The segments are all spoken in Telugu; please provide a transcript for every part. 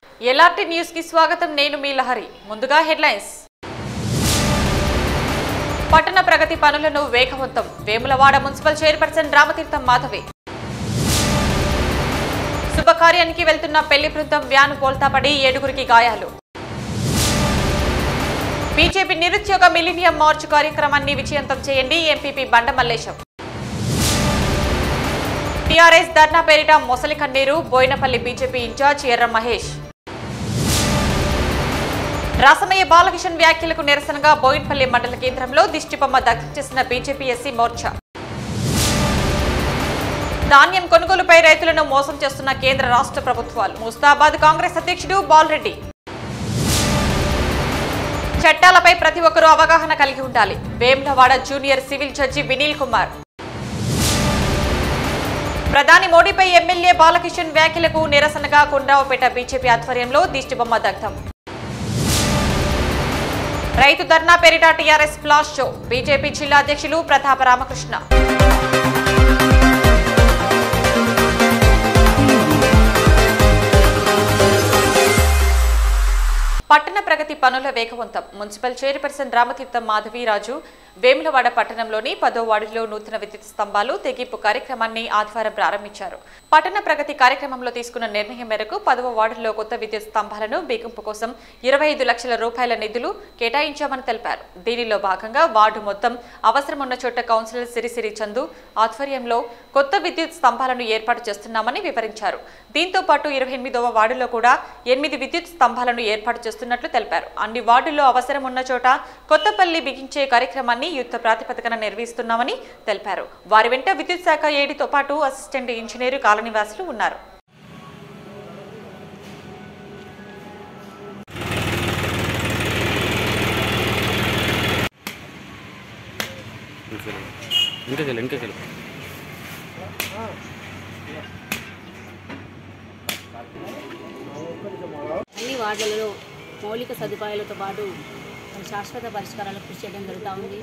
ఎల్ఆర్టీ న్యూస్ కి స్వాగతం నేను మీ లహరి ముందుగా హెడ్లైన్స్ పట్టణ ప్రగతి పనులను వేగవంతం వేములవాడ మున్సిపల్ చైర్పర్సన్ రామతీర్థం మాధవి శుభకార్యానికి వెళ్తున్న పెళ్లి బృందం వ్యాను పోల్తాపడి ఏడుగురికి గాయాలు బీజేపీ నిరుద్యోగ మిలినియం మార్చ్ కార్యక్రమాన్ని విజయవంతం చేయండి ఎంపీపీ బండ మల్లేశం టీఆర్ఎస్ ధర్నా పేరిట మొసలి కన్నీరు బోయినపల్లి బీజేపీ ఇన్ఛార్జ్ ఎర్ర మహేష్ రాసమయ్య బాలకిషన్ వ్యాఖ్యలకు నిరసనగా బోయిన్పల్లి మండల కేంద్రంలో దిష్టిబొమ్మ దగ్ధం చేసిన బీజేపీ ఎస్సీ మోర్చా ధాన్యం కొనుగోలుపై రైతులను మోసం చేస్తున్న కేంద్ర రాష్ట్ర ప్రభుత్వాలు ముస్తాబాద్ కాంగ్రెస్ అధ్యక్షుడు బాలరెడ్డి చట్టాలపై ప్రతి ఒక్కరూ అవగాహన కలిగి ఉండాలి Vemulawada junior civil judge Vineel Kumar ప్రధాని మోడీపై ఎమ్మెల్యే బాలకిషన్ వ్యాఖ్యలకు నిరసనగా కొండ్రావుపేట బీజేపీ ఆధ్వర్యంలో దిష్టిబొమ్మ దగ్ధం రైతు ధర్నా పేరిట టీఆర్ఎస్ ఫ్లాష్ షో బీజేపీ జిల్లా అధ్యక్షులు ప్రతాప రామకృష్ణ పట్టణ ప్రగతి పనుల వేగవంతం మున్సిపల్ చైర్పర్సన్ రామతీర్థం మాధవీరాజు వేములవాడ పట్టణంలోని పదో వార్డులో నూతన విద్యుత్ స్తంభాలు తెగింపు కార్యక్రమాన్ని ఆదివారం ప్రారంభించారు పట్టణ ప్రగతి కార్యక్రమంలో తీసుకున్న నిర్ణయం మేరకు పదవ వార్డులో కొత్త విద్యుత్ స్తంభాలను బిగింపు కోసం ఇరవై ఐదు లక్షల రూపాయల నిధులు కేటాయించామని తెలిపారు దీనిలో భాగంగా వార్డు మొత్తం అవసరం ఉన్న చోట కౌన్సిలర్ సిరిసిరి చందు ఆధ్వర్యంలో కొత్త విద్యుత్ స్తంభాలను ఏర్పాటు చేస్తున్నామని వివరించారు దీంతో పాటు ఇరవై ఎనిమిదవ వార్డులో కూడా ఎనిమిది విద్యుత్ స్తంభాలను ఏర్పాటు చేస్తున్నట్లు తెలిపారు అన్ని వార్డుల్లో అవసరం ఉన్న చోట కొత్తపల్లి బిగించే కార్యక్రమాన్ని యుద్ధ ప్రాతిపదికన నిర్వహిస్తున్నామని తెలిపారు వారి వెంట విద్యుత్ శాఖ ఏడితో పాటు అసిస్టెంట్ ఇంజనీరు కాలనీవాసులు ఉన్నారు ఇంకా చెల్లి ఇంకా చెల్లి అన్ని వార్డులలో మౌలిక సదుపాయాలతో పాటు మరి శాశ్వత పరిష్కారాలకు కృషి చేయడం జరుగుతూ ఉంది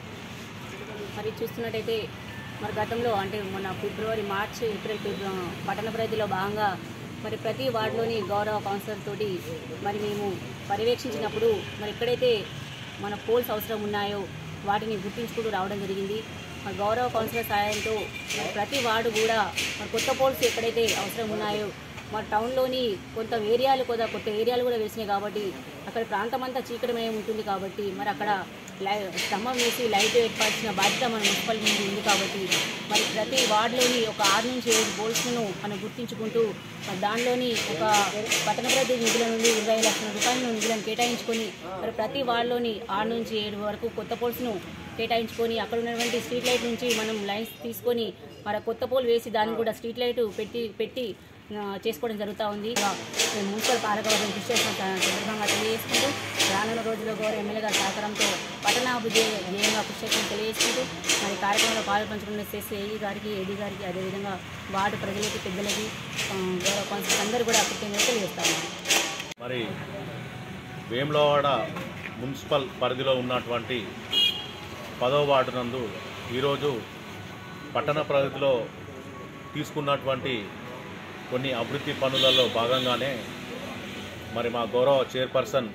మరి చూస్తున్నట్టయితే మరి గతంలో అంటే మొన్న ఫిబ్రవరి మార్చ్ ఏప్రిల్ ఫిబ్ర- పట్టణ ప్రగతిలో భాగంగా మరి ప్రతి వార్డులోని గౌరవ కౌన్సిలర్ తోటి మరి మేము పర్యవేక్షించినప్పుడు మరి ఎక్కడైతే మన పోల్స్ అవసరం ఉన్నాయో వాటిని గుర్తించుకుంటూ రావడం జరిగింది మరి గౌరవ కౌన్సిలర్ సహాయంతో మరి ప్రతి వార్డు కూడా మరి కొత్త పోల్స్ ఎక్కడైతే అవసరం ఉన్నాయో మన టౌన్లోని కొంత ఏరియాలు కూడా కొత్త ఏరియాలు కూడా వేసినాయి కాబట్టి అక్కడ ప్రాంతం అంతా చీకటమయం ఉంటుంది కాబట్టి మరి అక్కడ లై స్తంభం వేసి లైట్ ఏర్పరిచిన బాధ్యత మన మున్సిపల్ నుండి ఉంది కాబట్టి మరి ప్రతి వార్డులోని ఒక ఆరు నుంచి ఏడు బోల్స్ను మనం గుర్తించుకుంటూ మరి దానిలోని ఒక పట్టణ ప్రతి నిధుల నుండి ఇరవై లక్షల రూపాయల నిధులను కేటాయించుకొని మరి ప్రతి వార్డులోని ఆరు నుంచి ఏడు వరకు కొత్త పోల్స్ను కేటాయించుకొని అక్కడ ఉన్నటువంటి స్ట్రీట్ లైట్ నుంచి మనం లైన్స్ తీసుకొని మరి ఆ కొత్త పోల్ వేసి దాన్ని కూడా స్ట్రీట్ లైట్ పెట్టి పెట్టి ఆ, చేసుకోవడం జరుగుతూ ఉంది ఆ, మేము మున్సిపల్ పాలకవర్గం కృషి చేసిన త- సందర్భంగా తెలియజేసుకుంటూ రానున్న రోజుల్లో గౌరవ ఎమ్మెల్యే గారి సహకారంతో పట్టణాభివృద్ధి ధ్యేయంగా కృషి చేసిన తెలియజేసుకుంటూ మరి కార్యక్రమంలో పాల్పంచుకున్న సెస్ ఏఈ గారికి ఏడీ గారికి అదేవిధంగా వార్డు ప్రజలకి పెద్దలకి ఆ, గౌరవ కౌన్సిలర్ అందరూ కూడా కృతజ్ఞతలు తెలియజేస్తాము మరి వేములవాడ మున్సిపల్ పరిధిలో ఉన్నటువంటి పదవ వార్డు నందు ఈరోజు పట్టణ ప్రగతిలో తీసుకున్నటువంటి కొన్ని అభివృద్ధి పనులలో భాగంగానే మరి మా గౌరవ చైర్పర్సన్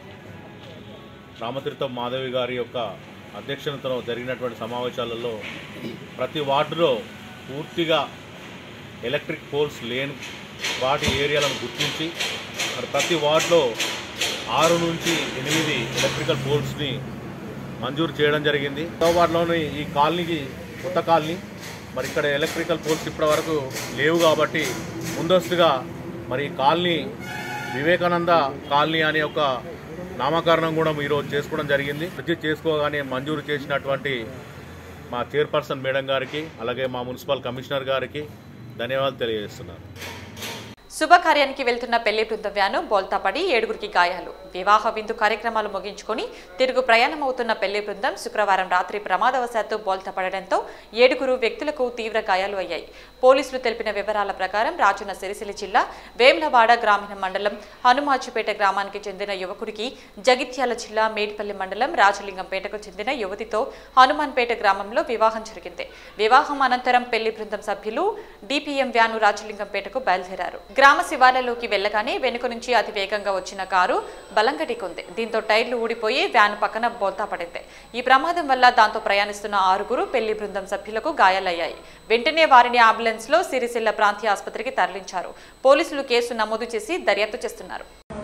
రామతీర్థం మాధవి గారి యొక్క అధ్యక్షతలో జరిగినటువంటి సమావేశాలలో ప్రతి వార్డులో పూర్తిగా ఎలక్ట్రిక్ పోల్స్ లేని వాటి ఏరియాలను గుర్తించి మరి ప్రతి వార్డులో ఆరు నుంచి ఎనిమిది ఎలక్ట్రికల్ పోల్స్ని మంజూరు చేయడం జరిగింది కొత్త వార్డులోని ఈ కాలనీకి కొత్త కాలనీ మరి ఇక్కడ ఎలక్ట్రికల్ పోల్స్ ఇప్పటి వరకు లేవు కాబట్టి ముందస్తుగా మరి ఈ కాలనీ వివేకానంద కాలనీ అనే ఒక నామకరణం కూడా ఈరోజు చేసుకోవడం జరిగింది రిజిస్టర్ చేసుకోగానే మంజూరు చేసినటువంటి మా చైర్పర్సన్ మేడం గారికి అలాగే మా మున్సిపల్ కమిషనర్ గారికి ధన్యవాదాలు తెలియజేస్తున్నాను శుభకార్యానికి వెళ్తున్న పెళ్లి బృందం వ్యాను బోల్తాపడి ఏడుగురికి గాయాలు వివాహ విందు కార్యక్రమాలు ముగించుకొని తిరుగు ప్రయాణం అవుతున్న పెళ్లి బృందం శుక్రవారం రాత్రి ప్రమాదవశాత్తు బోల్తాపడడంతో ఏడుగురు వ్యక్తులకు తీవ్ర గాయాలు అయ్యాయి పోలీసులు తెలిపిన వివరాల ప్రకారం రాజన్న సిరిసిల్ల జిల్లా వేమ్లవాడ గ్రామీణ మండలం హనుమాచిపేట గ్రామానికి చెందిన యువకుడికి జగిత్యాల జిల్లా మేడిపల్లి మండలం రాజలింగంపేటకు చెందిన యువతితో హనుమాన్పేట గ్రామంలో వివాహం జరిగింది వివాహం అనంతరం పెళ్లి బృందం సభ్యులు డిపిఎం వ్యాను రాజలింగంపేటకు బయలుదేరారు గ్రామ శివార్లలోకి వెళ్లగానే వెనుక నుంచి అతి వేగంగా వచ్చిన కారు బలంగా ఢీకొంది దీంతో టైర్లు ఊడిపోయి వ్యాన్ పక్కన బోల్తా పడింది ఈ ప్రమాదం వల్ల దాంతో ప్రయాణిస్తున్న ఆరుగురు పెళ్లి బృందం సభ్యులకు గాయాలయ్యాయి వెంటనే వారిని అంబులెన్స్ లో సిరిసిల్ల ప్రాంతీయ ఆసుపత్రికి తరలించారు పోలీసులు కేసు నమోదు చేసి దర్యాప్తు చేస్తున్నారు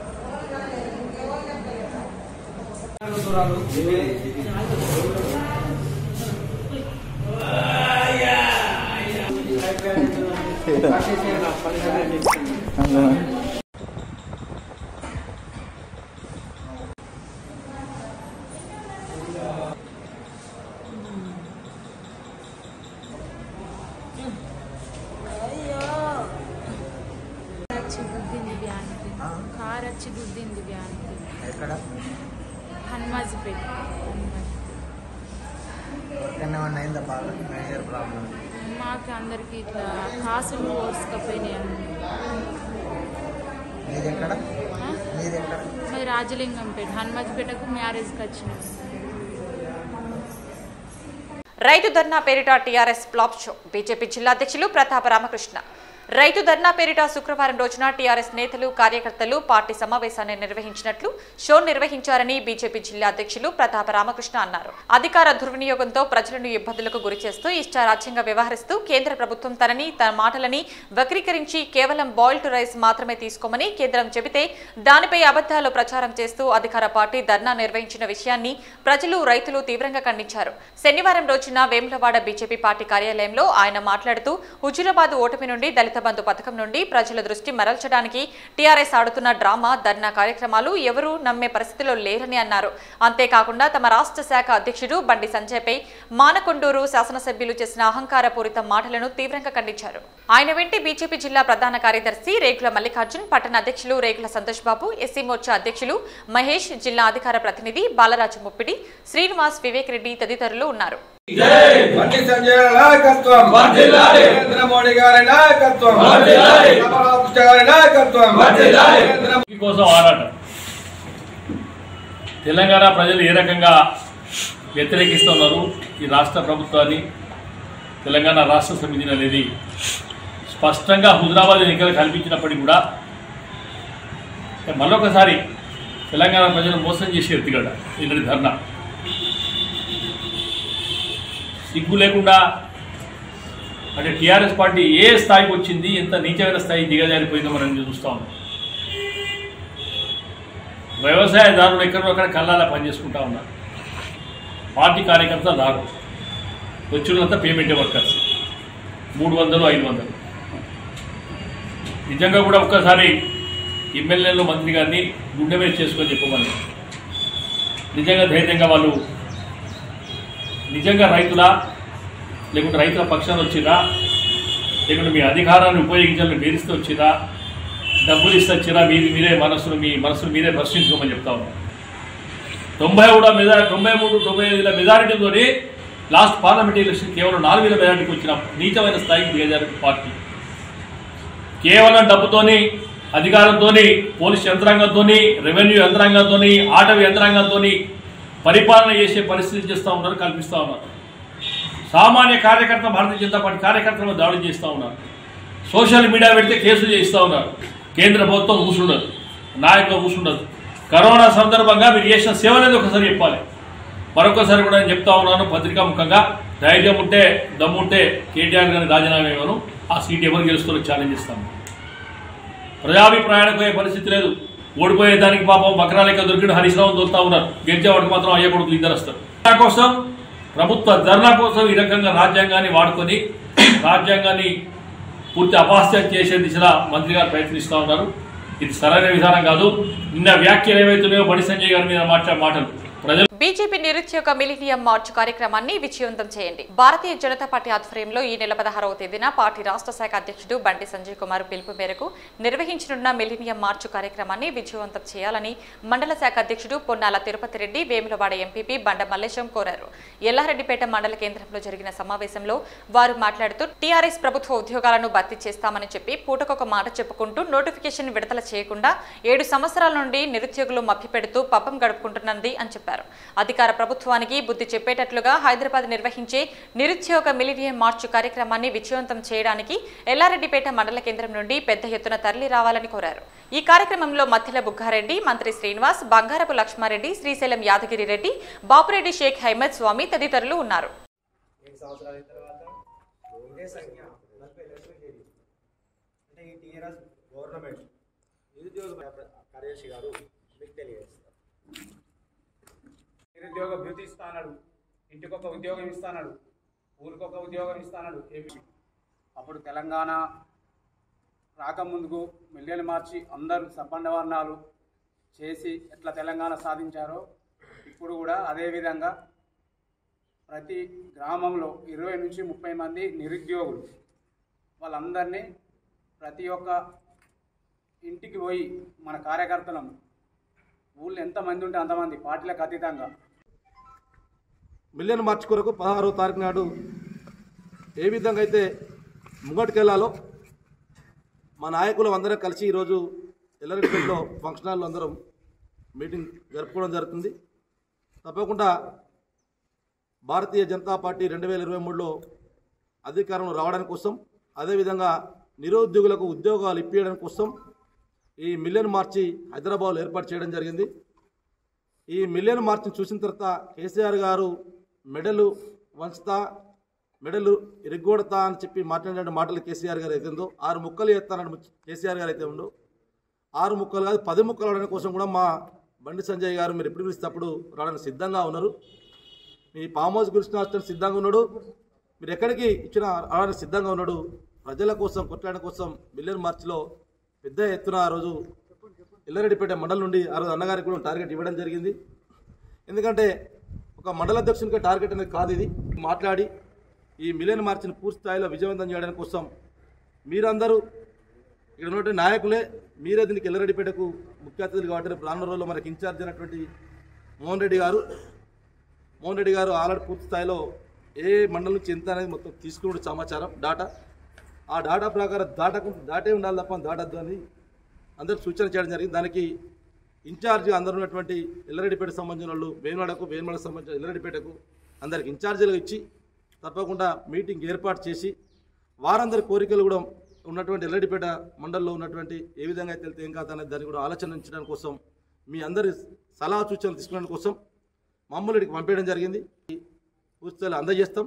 వచ్చి గుద్దింది వ్యాన్కి కార్ వచ్చి గుద్దింది వ్యాన్కి ఎక్కడ హనుమాజ్పేట హనుమాజ్ ఎక్కడనే ఏమన్నా అయిందా బాగా మేజర్ ప్రాబ్లం మాకు అందరికి ఇట్లా కాసులు ఓర్చుకపోయినాయి మీది ఎక్కడ ఆ? మీది ఎక్కడ మరి రాజలింగంపేట హనుమాజ్పేటకు మ్యారేజ్కి వచ్చినాం రైతు ధర్నా పేరిట టీఆర్ఎస్ ఫ్లాప్ షో బీజేపీ జిల్లా అధ్యక్షులు ప్రతాప రామకృష్ణ రైతు ధర్నా పేరిట శుక్రవారం రోజున టీఆర్ఎస్ నేతలు కార్యకర్తలు పార్టీ సమావేశాన్ని నిర్వహించినట్లు షో నిర్వహించారని బీజేపీ జిల్లా అధ్యక్షులు ప్రతాప రామకృష్ణ అన్నారు అధికార దుర్వినియోగంతో ప్రజలను ఇబ్బందులకు గురిచేస్తూ ఇష్టారాజ్యంగా వ్యవహరిస్తూ కేంద్ర ప్రభుత్వం తనని తన మాటలని వక్రీకరించి కేవలం బాయిల్డ్ రైస్ మాత్రమే తీసుకోమని కేంద్రం చెబితే దానిపై అబద్ధాలు ప్రచారం చేస్తూ అధికార పార్టీ ధర్నా నిర్వహించిన విషయాన్ని ప్రజలు రైతులు తీవ్రంగా ఖండించారు శనివారం రోజున వేములవాడ బీజేపీ పార్టీ కార్యాలయంలో ఆయన మాట్లాడుతూ హుజురాబాద్ ఓటమి నుండి దళిత బంధు పథకం నుండి ప్రజల దృష్టి మరల్చడానికి టీఆర్ఎస్ ఆడుతున్న డ్రామా ధర్నా కార్యక్రమాలు ఎవరూ నమ్మే పరిస్థితిలో లేరని అన్నారు అంతేకాకుండా తమ రాష్ట్ర శాఖ అధ్యక్షుడు బండి సంజయ్పై మానకొండూరు శాసనసభ్యులు చేసిన అహంకారపూరిత మాటలను తీవ్రంగా ఖండించారు ఆయన వెంటి బీజేపీ జిల్లా ప్రధాన కార్యదర్శి రేగుల మల్లికార్జున్ పట్టణ అధ్యక్షులు రేగుల సంతోష్ బాబు ఎస్సీ మోర్చా అధ్యక్షులు మహేష్ జిల్లా అధికార ప్రతినిధి బాలరాజు ముప్పిడి శ్రీనివాస్ వివేక్ రెడ్డి తదితరులు ఉన్నారు బండి సంజయ్ నాయకత్వం నరేంద్ర మోడీ గారి నాయకత్వం రామకృష్ణ గారి నాయకత్వం నరేంద్ర ఉనికి కోసం ఆరాటం తెలంగాణ ప్రజలు ఏ రకంగా వ్యతిరేకిస్తున్నారు ఈ రాష్ట్ర ప్రభుత్వాన్ని తెలంగాణ రాష్ట్ర సమితిని అనేది స్పష్టంగా హుజరాబాద్ ఎన్నికలు కల్పించినప్పటికీ కూడా మరొకసారి తెలంగాణ ప్రజలు మోసం చేసి ఎత్తిగడ నిన్నటి ధర్నా సిగ్గు లేకుండా అంటే టీఆర్ఎస్ పార్టీ ఏ స్థాయికి వచ్చింది ఎంత నీచమైన స్థాయి దిగజారిపోయిందో మనం చూస్తా ఉన్నాం వ్యవసాయదారులు ఎక్కడో అక్కడ కళ్ళాలా పనిచేసుకుంటా ఉన్నారు పార్టీ కార్యకర్తలు రారు వచ్చినంత పేమెంట్ వర్కర్స్ మూడు వందలు ఐదు వందలు నిజంగా కూడా ఒక్కసారి ఎమ్మెల్యేలు మంత్రి గారిని గుండె మీద చేసుకొని చెప్పమని నిజంగా ధైర్యంగా వాళ్ళు నిజంగా రైతులా లేకుంటే రైతుల పక్షాన వచ్చిరా లేకుంటే మీ అధికారాన్ని ఉపయోగించాలని బేరిస్తూ వచ్చిరా డబ్బులు ఇస్తే వచ్చిరా మీది మీరే మనస్సును మీ మనస్సును మీరే ప్రశ్నించుకోమని చెప్తా ఉన్నాం తొంభై కూడా మెజా తొంభై మూడు తొంభై ఐదుల మెజారిటీతో లాస్ట్ పార్లమెంట్ ఎలక్షన్ కేవలం నాలుగు వేల మెజారిటీకి వచ్చిన నీచమైన స్థాయికి దిగజారు పార్టీ కేవలం డబ్బుతోని అధికారంతోని పోలీస్ యంత్రాంగంతోని రెవెన్యూ యంత్రాంగంతోని ఆటవి యంత్రాంగంతోని పరిపాలన చేసే పరిస్థితి చేస్తూ ఉన్నారు కల్పిస్తూ ఉన్నారు సామాన్య కార్యకర్త భారతీయ జనతా పార్టీ కార్యకర్తలను దాడులు చేస్తూ ఉన్నారు సోషల్ మీడియా పెడితే కేసులు చేస్తూ ఉన్నారు కేంద్ర ప్రభుత్వం కూసుండదు నాయకులు కూసుండదు కరోనా సందర్భంగా మీరు చేసిన సేవ అనేది ఒకసారి చెప్పాలి మరొకసారి కూడా నేను చెప్తా ఉన్నాను పత్రికా ముఖంగా ధైర్యం ఉంటే దమ్ముంటే కేటీఆర్ గారిని రాజీనామా ఇవ్వను ఆ సీట్ ఎవరు గెలుస్తారో ఛాలెంజ్ ఇస్తాము ప్రజాభిప్రాయానికి పోయే పరిస్థితి లేదు ఓడిపోయే దానికి పాపం బక్రాలేక దొరికిన హరీష్ రావు దొరుకుతా ఉన్నారు గెలిచేవాడికి మాత్రం అయ్య కొడుకులు ఇద్దరు వస్తారు ధర్నా కోసం ప్రభుత్వ ధర్నా కోసం ఈ రకంగా రాజ్యాంగాన్ని వాడుకొని రాజ్యాంగాన్ని పూర్తి అపాస్యం చేసే దిశగా మంత్రి గారు ప్రయత్నిస్తూ ఉన్నారు ఇది సరైన విధానం కాదు నిన్న వ్యాఖ్యలు ఏవైతున్నాయో బండి సంజయ్ గారి మీద మాట్లాడే మాటలు ప్రజలు బీజేపీ నిరుద్యోగ మిలినియం మార్చ్ కార్యక్రమాన్ని విజయవంతం చేయండి భారతీయ జనతా పార్టీ ఆధ్వర్యంలో ఈ నెల పదహారవ తేదీన పార్టీ రాష్ట్ర శాఖ అధ్యక్షుడు బండి సంజయ్ కుమార్ పిలుపు మేరకు నిర్వహించనున్న మిలినియం మార్చ్ కార్యక్రమాన్ని విజయవంతం చేయాలని మండల శాఖ అధ్యక్షుడు పొన్నాల తిరుపతి రెడ్డి వేములవాడ ఎంపీపీ బండ మల్లేశం కోరారు ఎల్లారెడ్డిపేట మండల కేంద్రంలో జరిగిన సమావేశంలో వారు మాట్లాడుతూ టీఆర్ఎస్ ప్రభుత్వ ఉద్యోగాలను భర్తీ చేస్తామని చెప్పి పూటకొక మాట చెప్పుకుంటూ నోటిఫికేషన్ విడుదల చేయకుండా ఏడు సంవత్సరాల నుండి నిరుద్యోగులు మభ్యపెడుతూ పబ్బం గడుపుకుంటున్నది అని చెప్పారు అధికార ప్రభుత్వానికి బుద్ధి చెప్పేటట్లుగా హైదరాబాద్ నిర్వహించే నిరుద్యోగ మిలినియం మార్చు కార్యక్రమాన్ని విజయవంతం చేయడానికి ఎల్లారెడ్డిపేట మండల కేంద్రం నుండి పెద్ద ఎత్తున తరలి రావాలని కోరారు ఈ కార్యక్రమంలో మధ్యల బుగ్గారెడ్డి మంత్రి శ్రీనివాస్ బంగారపు లక్ష్మారెడ్డి శ్రీశైలం యాదగిరి రెడ్డి బాపురెడ్డి షేక్ హైమద్ స్వామి తదితరులు ఉన్నారు ఏడు సంవత్సరాల తర్వాత ఒకటే సంఖ్య నలభై లక్షలు చేరింది అంటే ఈ టీఆర్ఎస్ గవర్నమెంట్ నిరుద్యోగ కార్యదర్శి గారు మీకు తెలియజేస్తారు నిరుద్యోగ భృతి ఇస్తానడు ఇంటికొక ఉద్యోగం ఇస్తానడు ఊరికొక ఉద్యోగం ఇస్తానడు ఏమి అప్పుడు తెలంగాణ రాకముందుకు మిలియన్ మార్చి అందరూ సబ్బండ వర్ణాలు చేసి ఎట్లా తెలంగాణ సాధించారో ఇప్పుడు కూడా అదే విధంగా ప్రతి గ్రామంలో ఇరవై నుంచి ముప్పై మంది నిరుద్యోగులు వాళ్ళందరినీ ప్రతి ఒక్క ఇంటికి పోయి మన కార్యకర్తలను ఊళ్ళో ఎంతమంది ఉంటే అంతమంది పార్టీలకు అతీతంగా మిలియన్ మార్చ్ కొరకు పదహారో తారీఖు నాడు ఏ విధంగా అయితే ముంగటికెళ్లాలో మా నాయకులు అందరం కలిసి ఈరోజు ఎల్లరెడ్డిపేటలో ఫంక్షన్ హాల్లో అందరం మీటింగ్ జరుపుకోవడం జరుగుతుంది తప్పకుండా భారతీయ జనతా పార్టీ రెండు వేల ఇరవై మూడులో అధికారంలో రావడానికి కోసం అదేవిధంగా నిరుద్యోగులకు ఉద్యోగాలు ఇప్పించడం కోసం ఈ మిలియన్ మార్చి హైదరాబాద్లో ఏర్పాటు చేయడం జరిగింది ఈ మిలియన్ మార్చిని చూసిన తర్వాత కేసీఆర్ గారు మెడలు వంచుతా మెడలు ఇరగొడతా అని చెప్పి మాట్లాడిన మాటలు కేసీఆర్ గారు అయితే ఉందో ఆరు ముక్కలు ఎత్తానని కేసీఆర్ గారు అయితే ఉందో ఆరు ముక్కలు కాదు పది ముక్కలు అవడానికి కోసం కూడా మా బండి సంజయ్ గారు మీరు ఎప్పుడు పిలిస్తే అప్పుడు రావడానికి సిద్ధంగా ఉన్నారు మీ ఫామ్ హౌస్ గురించి సిద్ధంగా ఉన్నాడు మీరు ఎక్కడికి ఇచ్చిన రావడానికి సిద్ధంగా ఉన్నాడు ప్రజల కోసం కొట్లాడడం కోసం మిలియన్ మార్చిలో పెద్ద ఎత్తున ఆ రోజు ఎల్లారెడ్డిపేట మండలం నుండి ఆ రోజు అన్నగారికి కూడా టార్గెట్ ఇవ్వడం జరిగింది ఎందుకంటే ఒక మండల అధ్యక్షునికే టార్గెట్ అనేది కాదు ఇది మాట్లాడి ఈ మిలియన్ మార్చిని పూర్తి స్థాయిలో విజయవంతం చేయడం కోసం మీరందరూ ఇక్కడ ఉన్నటువంటి నాయకులే మీరే దీనికి ఎల్లారెడ్డిపేటకు ముఖ్య అతిథులు కాబట్టి రేపు రానున్న రోజుల్లో మనకి ఇన్ఛార్జ్ అయినటువంటి మోహన్ రెడ్డి గారు మోహన్ రెడ్డి గారు ఆల్రెడీ పూర్తి స్థాయిలో ఏ మండలం నుంచి ఎంత అనేది మొత్తం తీసుకున్న సమాచారం డాటా ఆ డాటా ప్రకారం దాటకు దాటే ఉండాలి తప్ప దాటద్దు అని అందరికి సూచన చేయడం జరిగింది దానికి ఇన్ఛార్జ్ అందరూ ఉన్నటువంటి ఎల్లరెడ్డిపేట సంబంధించిన వాళ్ళు వేమనాడకు వేమనాడకు సంబంధించిన ఎల్లరెడ్డిపేటకు అందరికి ఇన్ఛార్జీలు ఇచ్చి తప్పకుండా మీటింగ్ ఏర్పాటు చేసి వారందరి కోరికలు కూడా ఉన్నటువంటి ఎల్లరెడ్డిపేట మండలంలో ఉన్నటువంటి ఏ విధంగా అయితే వెళ్తే ఏం కాదు అనేది దాన్ని కూడా ఆలోచనించడం కోసం మీ అందరి సలహా సూచనలు తీసుకోవడం కోసం మమ్మల్ని ఇక్కడికి పంపించడం జరిగింది పూర్తిస్థాయిలో అందజేస్తాం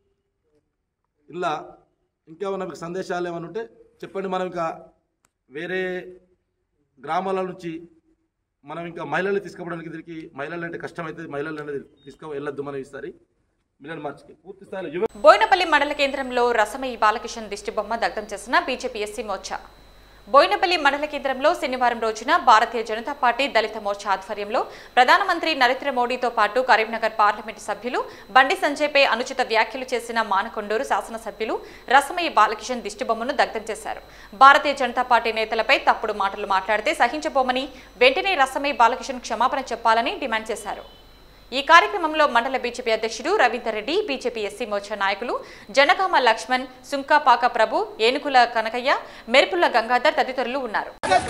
ఇలా ఇంకేమైనా మీకు సందేశాలు ఏమైనా ఉంటే చెప్పండి మనం ఇంకా వేరే గ్రామాల నుంచి మనం ఇంకా మహిళలు తీసుకుపోవడానికి దీనికి మహిళలు అంటే కష్టమైతే మహిళలు అనేది తీసుకు వెళ్ళొద్దు మనం ఈసారి మిలియన్ మార్చికి పూర్తి స్థాయిలో యువ బోయినపల్లి మండల కేంద్రంలో రసమయి బాలకిషన్ దిష్టిబొమ్మ దగ్ధం చేసిన బీజేపీ ఎస్సీ మోర్చా బోయినపల్లి మండల కేంద్రంలో శనివారం రోజున భారతీయ జనతా పార్టీ దళిత మోర్చా ఆధ్వర్యంలో ప్రధానమంత్రి నరేంద్ర మోడీతో పాటు కరీంనగర్ పార్లమెంటు సభ్యులు బండి సంజయ్పై అనుచిత వ్యాఖ్యలు చేసిన మానకొండూరు శాసనసభ్యులు రసమయి బాలకిషన్ దిష్టిబొమ్మను దగ్ధం చేశారు భారతీయ జనతా పార్టీ నేతలపై తప్పుడు మాటలు మాట్లాడితే సహించబోమని వెంటనే రసమయి బాలకిషన్ క్షమాపణ చెప్పాలని డిమాండ్ చేశారు ఈ కార్యక్రమంలో మండల బీజేపీ అధ్యక్షుడు రవీందర్ రెడ్డి బీజేపీ ఎస్సీ మోర్చా నాయకులు జనగామ లక్ష్మణ్ సుంకాపాక ప్రభు ఏనుగుల కనకయ్య మెరుపుల గంగాధర్ తదితరులు ఉన్నారు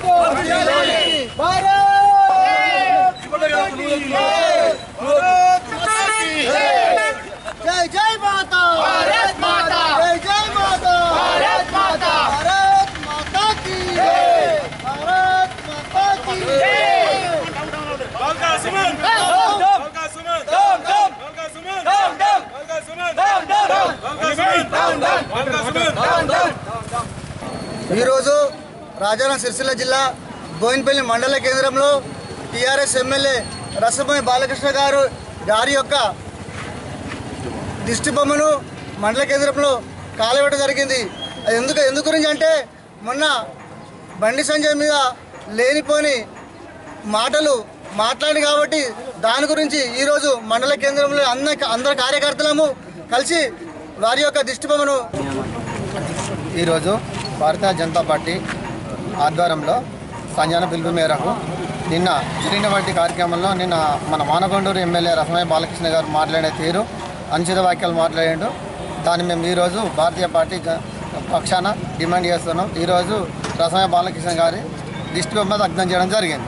జై జై మాతా భారత్ మాతా జై జై మాతా భారత్ మాతా భారత్ మాతా की భారత్ మాతా की బాల్కా సుమన్ బాల్కా సుమన్ బాల్కా సుమన్ బాల్కా సుమన్ బాల్కా సుమన్ బాల్కా సుమన్ ఈరోజు రాజారాం సిరిసిల్ల జిల్లా బోయినపల్లి మండల కేంద్రంలో టీఆర్ఎస్ ఎమ్మెల్యే రసమయ్య బాలకృష్ణ గారు గారి యొక్క దిష్టి బొమ్మను మండల కేంద్రంలో కాలవేయడం జరిగింది అది ఎందుకు ఎందుకు గురించి అంటే మొన్న బండి సంజయ్ మీద లేనిపోని మాటలు మాట్లాడి కాబట్టి దాని గురించి ఈరోజు మండల కేంద్రంలో అన్న అందరి కార్యకర్తలము కలిసి వారి యొక్క దిష్టి బొమ్మను ఈరోజు భారతీయ జనతా పార్టీ ఆధ్వర్యంలో సంజాన పిలుపు మేరకు నిన్న జరిగినటువంటి కార్యక్రమంలో నిన్న మన మానకొండూరు ఎమ్మెల్యే రసమయ్య బాలకృష్ణ గారు మాట్లాడే తీరు అనుచిత వాక్యాలు మాట్లాడాడు దాన్ని మేము ఈరోజు భారతీయ పార్టీ జ- పక్షాన డిమాండ్ చేస్తున్నాం ఈరోజు రసమయ్య బాలకృష్ణ గారి దిష్టి బొమ్మ దగ్ధం చేయడం జరిగింది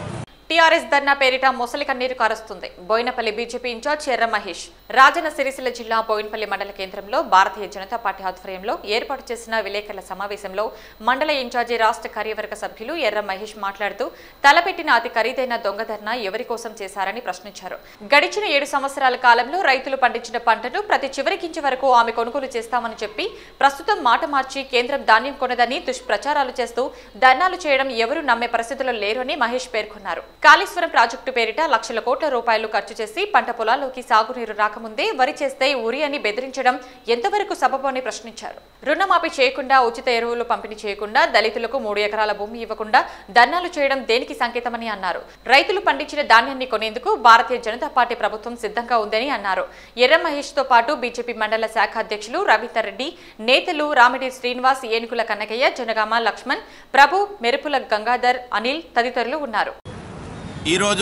టీఆర్ఎస్ ధర్నా పేరిట మొసలి కన్నీరు కారుస్తుంది బోయినపల్లి బీజేపీ ఇన్ఛార్జ్ ఎర్ర మహేష్ రాజన్న సిరిసిల్ల జిల్లా బోయినపల్లి మండల కేంద్రంలో భారతీయ జనతా పార్టీ ఆధ్వర్యంలో ఏర్పాటు చేసిన విలేకరుల సమావేశంలో మండల ఇన్ఛార్జి రాష్ట్ర కార్యవర్గ సభ్యులు ఎర్ర మహేష్ మాట్లాడుతూ తలపెట్టిన అతి ఖరీదైన దొంగ ధర్నా ఎవరి కోసం చేశారని ప్రశ్నించారు గడిచిన ఏడు సంవత్సరాల కాలంలో రైతులు పండించిన పంటను ప్రతి చివరి గింజ వరకు ఆమె కొనుగోలు చేస్తామని చెప్పి ప్రస్తుతం మాట మార్చి కేంద్రం ధాన్యం కొనదని దుష్ప్రచారాలు చేస్తూ ధర్నాలు చేయడం ఎవరూ నమ్మే పరిస్థితుల్లో లేరు అని మహేష్ పేర్కొన్నారు కాళేశ్వరం ప్రాజెక్టు పేరిట లక్షల కోట్ల రూపాయలు ఖర్చు చేసి పంట పొలాల్లోకి సాగునీరు రాకముందే వరి చేస్తే ఉరి అని బెదిరించడం ఎంతవరకు సబబు అని ప్రశ్నించారు రుణమాఫీ చేయకుండా ఉచిత ఎరువులు పంపిణీ చేయకుండా దళితులకు మూడు ఎకరాల భూమి ఇవ్వకుండా ధర్నాలు చేయడం దేనికి సంకేతమని అన్నారు రైతులు పండించిన ధాన్యాన్ని కొనేందుకు భారతీయ జనతా పార్టీ ప్రభుత్వం సిద్ధంగా ఉందని అన్నారు ఎర్ర మహేష్ తో పాటు బీజేపీ మండల శాఖ అధ్యక్షులు రవీందర్ రెడ్డి నేతలు రామిడి శ్రీనివాస్ ఏనుగుల కన్నకయ్య జనగామ లక్ష్మణ్ ప్రభు మెరుపుల గంగాధర్ అనిల్ తదితరులు ఉన్నారు ఈరోజు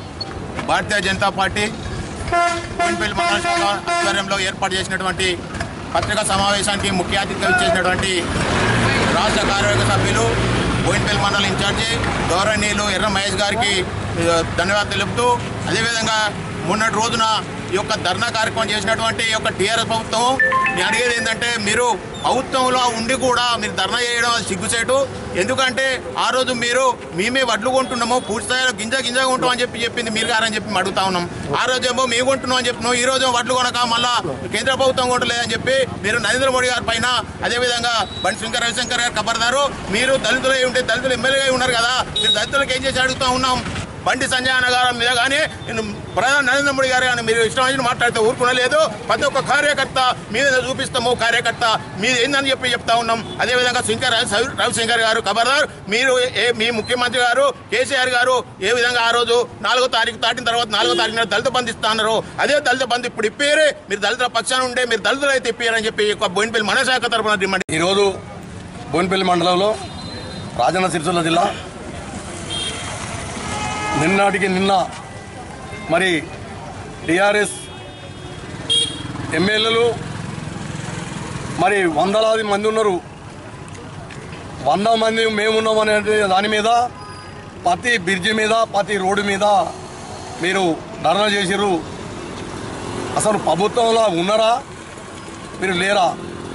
భారతీయ జనతా పార్టీ బోయినపల్లి మండల శాఖ ఆధ్వర్యంలో ఏర్పాటు చేసినటువంటి పత్రికా సమావేశానికి ముఖ్య అతిథిగా ఇచ్చేసినటువంటి రాష్ట్ర కార్యవర్గ సభ్యులు బోయినపల్లి మండల ఇన్ఛార్జి గౌరవనీయులు ఎర్ర మహేష్ గారికి ఆ, ధన్యవాదాలు తెలుపుతూ అదేవిధంగా మొన్నటి రోజున ఈ యొక్క ధర్నా కార్యక్రమం చేసినటువంటి ఈ యొక్క టీఆర్ఎస్ ప్రభుత్వం నేను అడిగేది ఏంటంటే మీరు ప్రభుత్వంలో ఉండి కూడా మీరు ధర్నా చేయడం అది సిగ్గుసేటు ఎందుకంటే ఆ రోజు మీరు మేమే వడ్లు కొంటున్నాము పూర్తి స్థాయిలో గింజ గింజ కొంటాం అని చెప్పి చెప్పింది మీరు గారని చెప్పి మేము అడుగుతా ఉన్నాం ఆ రోజు ఏమో మేము కొంటున్నాం అని చెప్పినాం ఈ రోజు వడ్లు కొనక మళ్ళా కేంద్ర ప్రభుత్వం కొంటలేదని చెప్పి మీరు నరేంద్ర మోడీ గారి పైన అదేవిధంగా బండి శంకర్ రవిశంకర్ గారు కబర్దారు మీరు దళితులు అయి ఉంటే దళితులు ఎమ్మెల్యేగా ఉన్నారు కదా మీరు దళితులకు ఏం చేసి అడుగుతా ఉన్నాం బండి సంజయ్ అన్న గారి మీద కానీ ప్రధాని నరేంద్ర మోడీ గారు కానీ మీరు ఇష్టం వచ్చిన మాట్లాడితే ఊరుకునలేదు ప్రతి ఒక్క కార్యకర్త మీద చూపిస్తాము కార్యకర్త మీరు ఏందని చెప్పి చెప్తా ఉన్నాం అదేవిధంగా శంకర్ రవి- రవిశంకర్ గారు ఖబర్దార్ మీరు ఏ మీ ముఖ్యమంత్రి గారు కేసీఆర్ గారు ఏ విధంగా ఆ రోజు నాలుగో తారీఖు దాటిన తర్వాత నాలుగో తారీఖున దళిత బంధు ఇస్తా అన్నారు అదే దళిత బంధు ఇప్పుడు ఇప్పేరే మీరు దళితుల పక్షాన ఉండే మీరు దళితులు అయితే ఇప్పారని చెప్పి ఈ యొక్క బోయినపల్లి మనశాఖ తరఫున డిమాండ్ ఈరోజు బోన్పల్లి మండలంలో రాజన్న సిరిసిల్ల జిల్లా నిన్నటికి నిన్న మరి టిఆర్ఎస్ ఎమ్మెల్యేలు మరి వందలాది మంది ఉన్నారు వంద మంది మేమున్నామనే దాని మీద ప్రతి బ్రిడ్జి మీద ప్రతి రోడ్డు మీద మీరు ధర్నా చేసిర్రు అసలు ప్రభుత్వంలో ఉన్నారా మీరు లేరా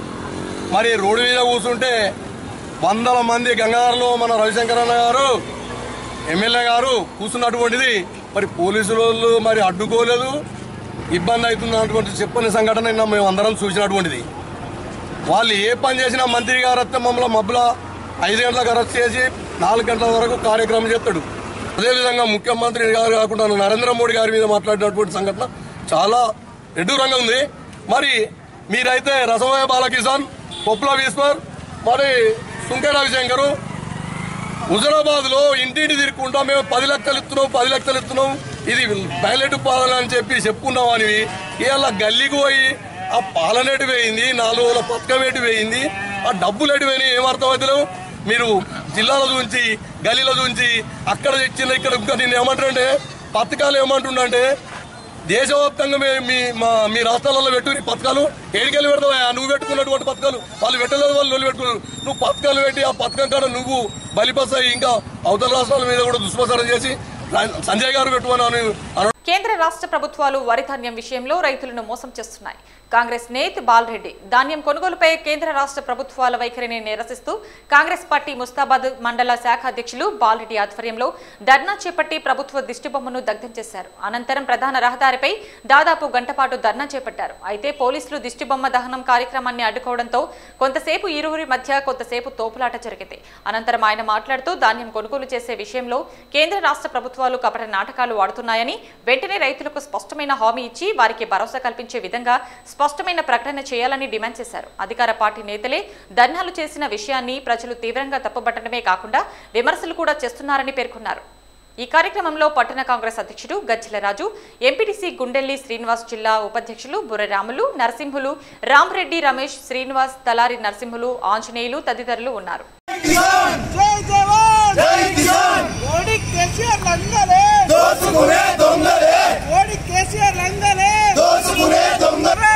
మరి రోడ్డు మీద కూర్చుంటే వందల మంది గంగాధరలో మన రవిశంకర్ అన్న గారు ఎమ్మెల్యే గారు కూర్చున్నటువంటిది మరి పోలీసుల వాళ్ళు మరి అడ్డుకోలేదు ఇబ్బంది అవుతున్నటువంటి చెప్పని సంఘటన నిన్న మేము అందరం చూసినటువంటిది వాళ్ళు ఏ పని చేసినా మంత్రి గారు వస్తే మమ్మల్ని మబ్బుల ఐదు గంటలకు అరెస్ట్ చేసి నాలుగు గంటల వరకు కార్యక్రమం చేస్తాడు అదేవిధంగా ముఖ్యమంత్రి గారు కాకుండా నరేంద్ర మోడీ గారి మీద మాట్లాడినటువంటి సంఘటన చాలా ఎడ్డూరంగా ఉంది మరి మీరైతే రసమయ బాలకిసాన్ పొప్పుల ఈశ్వర్ మరి సుంకే రవిశంకరు హుజరాబాద్ లో ఇంటింటి తిరుక్కుంటా మేము పది లక్షలు ఇస్తున్నాం పది లక్షలు ఇస్తున్నాం ఇది పైలట్ పాలన అని చెప్పి చెప్పుకున్నాం అని ఇవాళ గల్లీకి పోయి ఆ పాలనేటి పోయింది నాలుగు రోజుల పథకం ఎటు పోయింది ఆ డబ్బులు ఎటు పోయినాయి ఏమర్థం అవుతున్నాం మీరు జిల్లాలో చూంచి గల్లీలో చూంచి అక్కడ తెచ్చిన ఇక్కడ ఇంకా నేను ఏమంటారంటే పథకాలు ఏమంటుండంటే దేశవ్యాప్తంగా మే- మీ మా మీ రాష్ట్రాలలో పెట్టు నీ పథకాలు ఏడికెళ్ళి పెడతావా నువ్వు పెట్టుకున్నటువంటి పథకాలు వాళ్ళు పెట్టలేదు వాళ్ళు నువ్వు పెట్టుకున్నారు నువ్వు పథకాలు పెట్టి ఆ పథకం కాడ నువ్వు బలిపస్తాయి ఇంకా అవతల రాష్ట్రాల మీద కూడా దుష్ప్రచారం చేసి సంజయ్ గారు పెట్టుకుని అన కేంద్ర రాష్ట్ర ప్రభుత్వాలు వరి ధాన్యం విషయంలో రైతులను మోసం చేస్తున్నాయి కాంగ్రెస్ నేత బాలరెడ్డి ధాన్యం కొనుగోలుపై కేంద్ర రాష్ట్ర ప్రభుత్వాల వైఖరిని నిరసిస్తూ కాంగ్రెస్ పార్టీ ముస్తాబాద్ మండల శాఖ అధ్యక్షులు బాలరెడ్డి ఆధ్వర్యంలో ధర్నా చేపట్టి ప్రభుత్వ దిష్టిబొమ్మను దగ్ధం చేశారు అనంతరం ప్రధాన రహదారిపై దాదాపు గంట పాటు ధర్నా చేపట్టారు అయితే పోలీసులు దిష్టిబొమ్మ దహనం కార్యక్రమాన్ని అడ్డుకోవడంతో కొంతసేపు ఇరువురి మధ్య కొంతసేపు తోపులాట జరిగింది అనంతరం ఆయన మాట్లాడుతూ ధాన్యం కొనుగోలు చేసే విషయంలో కేంద్ర రాష్ట్ర ప్రభుత్వాలు కపట నాటకాలు వాడుతున్నాయని వెంటనే రైతులకు స్పష్టమైన హామీ ఇచ్చి వారికి భరోసా కల్పించే విధంగా స్పష్టమైన ప్రకటన చేయాలని డిమాండ్ చేశారు అధికార పార్టీ నేతలే ధర్నాలు చేసిన విషయాన్ని ప్రజలు తీవ్రంగా తప్పుపట్టడమే కాకుండా విమర్శలు కూడా చేస్తున్నారని పేర్కొన్నారు ఈ కార్యక్రమంలో పట్టణ కాంగ్రెస్ అధ్యక్షుడు గజ్జల రాజు ఎంపీటీసీ గుండెల్లి శ్రీనివాస్ జిల్లా ఉపాధ్యక్షులు బుర్రరాములు నరసింహులు రామరెడ్డి రమేష్ శ్రీనివాస్ తలారి నరసింహులు ఆంజనేయులు తదితరులు ఉన్నారు జై జవాన్ జై కిసాన్ మోడీ కేసీఆర్ లంగలే దోసుకునే దొంగలే మోడీ కేసీఆర్ లంగలే దోసుకునే దొంగలే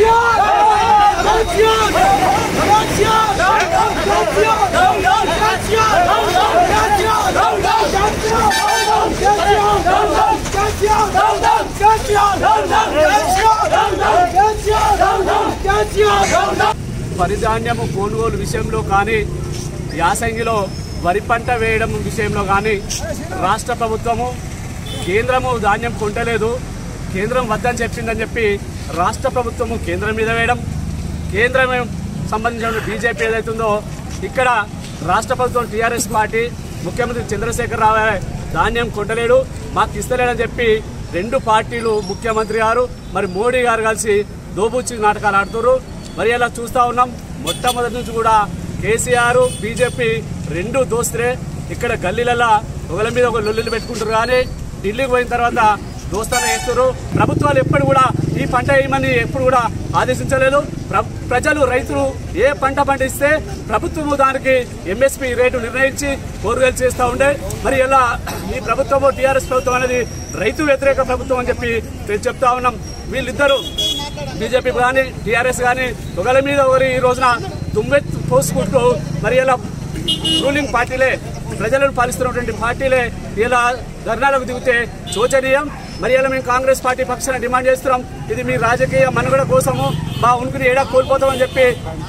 వరిధాన్యము కొనుగోలు విషయంలో కానీ యాసంగిలో వరి పంట వేయడం విషయంలో కానీ రాష్ట్ర ప్రభుత్వము కేంద్రము ధాన్యం కొంటలేదు కేంద్రం వద్దని చెప్పిందని చెప్పి రాష్ట్ర ప్రభుత్వము కేంద్రం మీద వేయడం కేంద్రం సంబంధించిన బీజేపీ ఏదైతుందో ఇక్కడ రాష్ట్ర ప్రభుత్వం టీఆర్ఎస్ పార్టీ ముఖ్యమంత్రి చంద్రశేఖర్ రావు ధాన్యం కొంటలేడు మాకు ఇస్తలేడని చెప్పి రెండు పార్టీలు ముఖ్యమంత్రి గారు మరి మోడీ గారు కలిసి దోబూచి నాటకాలు ఆడుతున్నారు మరి అలా చూస్తూ ఉన్నాం మొట్టమొదటి నుంచి కూడా కేసీఆర్ బీజేపీ రెండు దోస్తులే ఇక్కడ గల్లీలలో ఒకళ్ళ మీద ఒక లొల్లులు పెట్టుకుంటారు కానీ ఢిల్లీకి పోయిన తర్వాత దోస్తాన చేస్తారు ప్రభుత్వాలు ఎప్పుడు కూడా ఈ పంట వేయమని ఎప్పుడు కూడా ఆదేశించలేదు ప్ర- ప్రజలు రైతులు ఏ పంట పండిస్తే ప్రభుత్వము దానికి ఎంఎస్పి రేటు నిర్ణయించి కొనుగోలు చేస్తూ ఉండే మరి ఇలా ఈ ప్రభుత్వము టీఆర్ఎస్ ప్రభుత్వం అనేది రైతు వ్యతిరేక ప్రభుత్వం అని చెప్పి నేను చెప్తా ఉన్నాం వీళ్ళిద్దరూ బీజేపీ కానీ టీఆర్ఎస్ కానీ ఒకరి మీద ఒకరి ఈ రోజున దుమ్మెత్తు పోసుకుంటూ మరి ఇలా రూలింగ్ పార్టీలే ప్రజలను పాలిస్తున్నటువంటి పార్టీలే ఇలా ధర్నాలకు దిగితే శోచనీయం మరి ఇలా మేము కాంగ్రెస్ పార్టీ పక్షాన డిమాండ్ చేస్తున్నాం ఇది మీ రాజకీయ మనుగడ కోసము మా ఉనికిని ఏడా కోల్పోతామని చెప్పి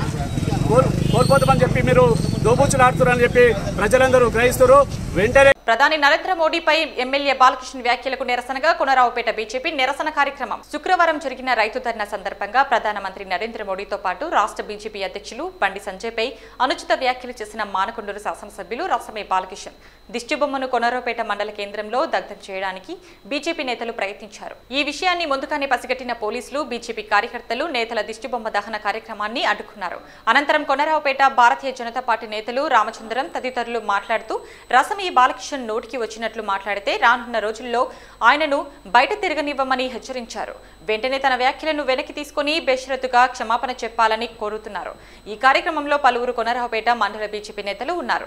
కోల్ కోల్పోతామని చెప్పి మీరు దోబూచులాడుతున్నారని చెప్పి ప్రజలందరూ గ్రహిస్తారు వెంటనే ప్రధాని నరేంద్ర మోడీపై ఎమ్మెల్యే బాలకృష్ణ వ్యాఖ్యలకు నిరసనగా కొనరావుపేట బీజేపీ నిరసన కార్యక్రమం శుక్రవారం జరిగిన రైతు ధర్నా సందర్భంగా ప్రధానమంత్రి నరేంద్ర మోడీతో పాటు రాష్ట్ర బీజేపీ అధ్యక్షులు బండి సంజయ్పై అనుచిత వ్యాఖ్యలు చేసిన మానకొండూరు శాసనసభ్యులు రసమే బాలకిషన్ దిష్టిబొమ్మను కొనరావుపేట మండల కేంద్రంలో దగ్ధం చేయడానికి బీజేపీ నేతలు ప్రయత్నించారు ఈ విషయాన్ని ముందుగానే పసిగట్టిన పోలీసులు బీజేపీ కార్యకర్తలు నేతల దిష్టిబొమ్మ దహన కార్యక్రమాన్ని అడ్డుకున్నారు అనంతరం కొనరావుపేట భారతీయ జనతా పార్టీ నేతలు రామచంద్రం తదితరులు మాట్లాడుతూ రసమి బాలకిషన్ నోటికి వచ్చినట్లు మాట్లాడితే రానున్న రోజుల్లో ఆయనను బయట తిరగనివ్వమని హెచ్చరించారు వెంటనే తన వ్యాఖ్యలను వెనక్కి తీసుకుని బేషరతుగా క్షమాపణ చెప్పాలని కోరుతున్నారు ఈ కార్యక్రమంలో పలువురు కొనరావుపేట మండల బీజేపీ నేతలు ఉన్నారు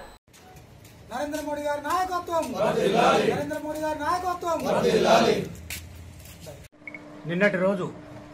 నరేంద్ర మోడీ గారి నాయకత్వం నరేంద్ర మోడీ గారి నాయకత్వం నిన్నటి రోజు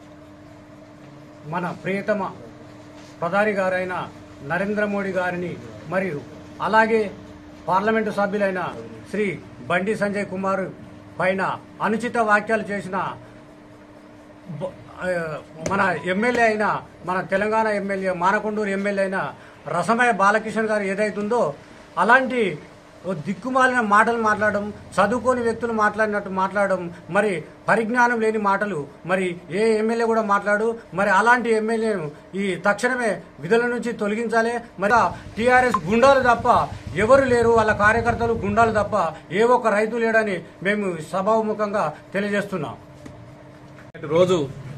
మన ప్రియతమ ప్రధాని గారైన నరేంద్ర మోడీ గారిని మరియు అలాగే పార్లమెంటు సభ్యులైన శ్రీ బండి సంజయ్ కుమార్ పైన అనుచిత వ్యాఖ్యలు చేసిన బ- ఆ, మన ఎమ్మెల్యే అయిన మన తెలంగాణ ఎమ్మెల్యే మానకొండూరు ఎమ్మెల్యే అయిన రసమయ బాలకిషన్ గారు ఏదైతుందో అలాంటి ఓ దిక్కుమాలిన మాటలు మాట్లాడడం చదువుకోని వ్యక్తులు మాట్లాడినట్టు మాట్లాడడం మరి పరిజ్ఞానం లేని మాటలు మరి ఏ ఎమ్మెల్యే కూడా మాట్లాడు మరి అలాంటి ఎమ్మెల్యేను ఈ తక్షణమే విధుల నుంచి తొలగించాలి మరి టీఆర్ఎస్ గుండాలు తప్ప ఎవరు లేరు వాళ్ళ కార్యకర్తలు గుండాలు తప్ప ఏ ఒక్క రైతు లేడని మేము సభాముఖంగా తెలియజేస్తున్నాం రోజు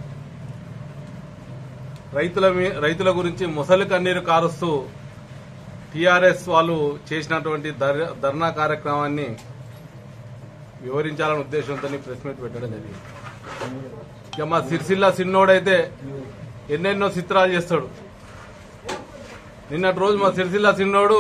రైతుల మీ- రైతుల గురించి ముసలి కన్నీరు కారుస్తూ టీఆర్ఎస్ వాళ్ళు చేసినటువంటి ధర్- ధర్నా కార్యక్రమాన్ని వివరించాలనే ఉద్దేశంతో ప్రెస్ మీట్ పెట్టడం జరిగింది ఇక మా సిరిసిల్ల సిన్నోడైతే ఎన్నెన్నో చిత్రాలు చేస్తాడు నిన్నటి రోజు మా సిరిసిల్ల సిన్నోడు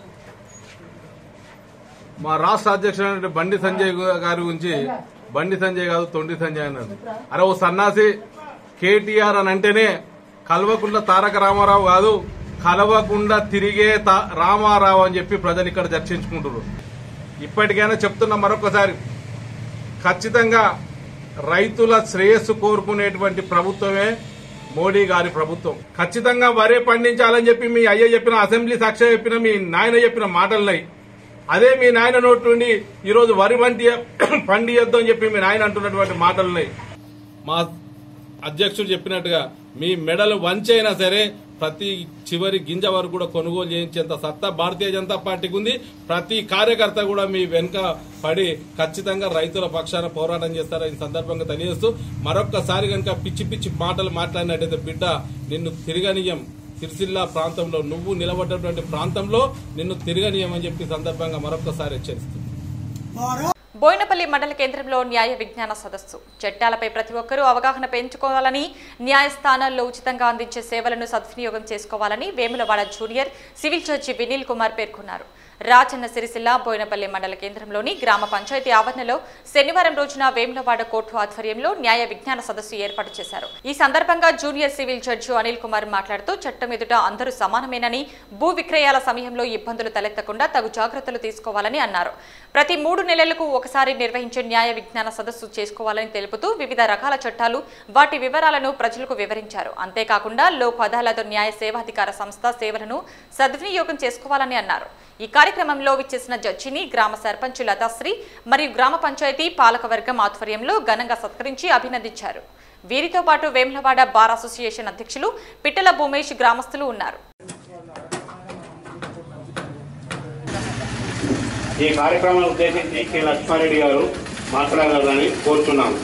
మా రాష్ట్ర అధ్యక్షుడైన బండి సంజయ్ గారి గురించి బండి సంజయ్ కాదు తొండి సంజయ్ అన్నాడు అరే ఓ సన్నాసి కేటీఆర్ అని అంటేనే కలవకుండా తారక రామారావు కాదు కలవకుండా తిరిగే తా- రామారావు అని చెప్పి ప్రజలు ఇక్కడ చర్చించుకుంటున్నారు ఇప్పటికైనా చెప్తున్నా మరొకసారి ఖచ్చితంగా రైతుల శ్రేయస్సు కోరుకునేటువంటి ప్రభుత్వమే మోడీ గారి ప్రభుత్వం ఖచ్చితంగా వరే పండించాలని చెప్పి మీ అయ్య చెప్పిన అసెంబ్లీ సాక్షి చెప్పిన మీ నాయన చెప్పిన మాటలున్నాయి అదే మీ నాయన నోటి నుండి ఈరోజు వరి పండి పండియొద్దు అని చెప్పి మీ నాయన అంటున్నటువంటి మాటలున్నాయి మా అధ్యక్షుడు చెప్పినట్టుగా మీ మెడలు వంచైనా సరే ప్రతి చివరి గింజ వరకు కూడా కొనుగోలు చేయించేంత సత్తా భారతీయ జనతా పార్టీకి ఉంది ప్రతి కార్యకర్త కూడా మీ వెనుక పడి ఖచ్చితంగా రైతుల పక్షాన పోరాటం చేస్తారని ఈ సందర్భంగా తెలియజేస్తూ మరొక్కసారి కనుక పిచ్చి పిచ్చి మాటలు మాట్లాడినట్టయితే బిడ్డ నిన్ను తిరగనీయం సిరిసిల్ల ప్రాంతంలో నువ్వు నిలబడ్డటువంటి ప్రాంతంలో నిన్ను తిరగనీయమని చెప్పి ఈ సందర్భంగా మరొక్కసారి హెచ్చరిస్తుంది బోయినపల్లి మండల కేంద్రంలో న్యాయ విజ్ఞాన సదస్సు చట్టాలపై ప్రతి ఒక్కరూ అవగాహన పెంచుకోవాలని న్యాయస్థానాల్లో ఉచితంగా అందించే సేవలను సద్వినియోగం చేసుకోవాలని Vemulawada junior civil judge Vineel Kumar పేర్కొన్నారు రాజన్న సిరిసిల్ల బోయినపల్లి మండల కేంద్రంలోని గ్రామ పంచాయతీ ఆవరణలో శనివారం రోజున వేములవాడ కోర్టు ఆధ్వర్యంలో న్యాయ విజ్ఞాన సదస్సు ఏర్పాటు చేశారు ఈ సందర్భంగా junior civil judge Anil Kumar మాట్లాడుతూ చట్టం ఎదుట అందరూ సమానమేనని భూ విక్రయాల సమయంలో ఇబ్బందులు తలెత్తకుండా తగు జాగ్రత్తలు తీసుకోవాలని అన్నారు ప్రతి మూడు నెలలకు ఒకసారి నిర్వహించే న్యాయ విజ్ఞాన సదస్సు చేసుకోవాలని తెలుపుతూ వివిధ రకాల చట్టాలు వాటి వివరాలను ప్రజలకు వివరించారు అంతేకాకుండా లోక్ అదాలత్ న్యాయ సేవాధికార సంస్థ సేవలను సద్వినియోగం చేసుకోవాలని అన్నారు ఈ కార్యక్రమంలో విచ్చేసిన జడ్జిని గ్రామ సర్పంచ్ లతాశ్రీ మరియు గ్రామ పంచాయతీ పాలకవర్గం ఆధ్వర్యంలో ఘనంగా సత్కరించి అభినందించారు వీరితో పాటు వేములవాడ బార్ అసోసియేషన్ అధ్యక్షులు పిట్టల భూమేష్ గ్రామస్తులు ఉన్నారు ఈ కార్యక్రమాన్ని ఉద్దేశించి కె లక్ష్మారెడ్డి గారు మాట్లాడాలని కోరుతున్నాను